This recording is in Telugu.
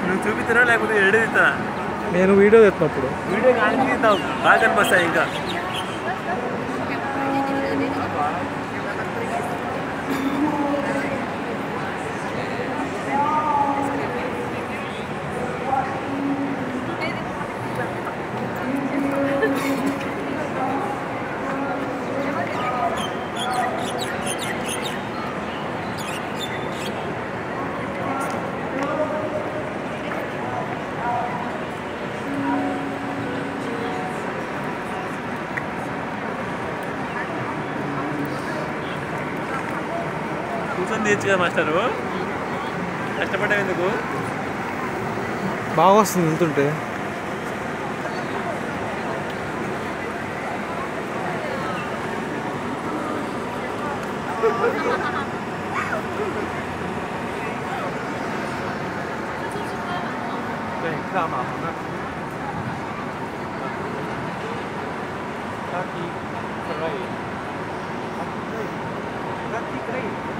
నువ్వు చూపిస్తారా లేకపోతే ఎడి తీస్తారా నేను వీడియో తెస్తున్నప్పుడు వీడియో కానీ తీస్తావు బాగా కనిపిస్తాయి ఇంకా కూర్చొని తీయచ్చు కదా మాస్టరు కష్టపడ్డావు ఎందుకు బాగా వస్తుంది వెళ్తుంటే Kaki kering. Kaki kering.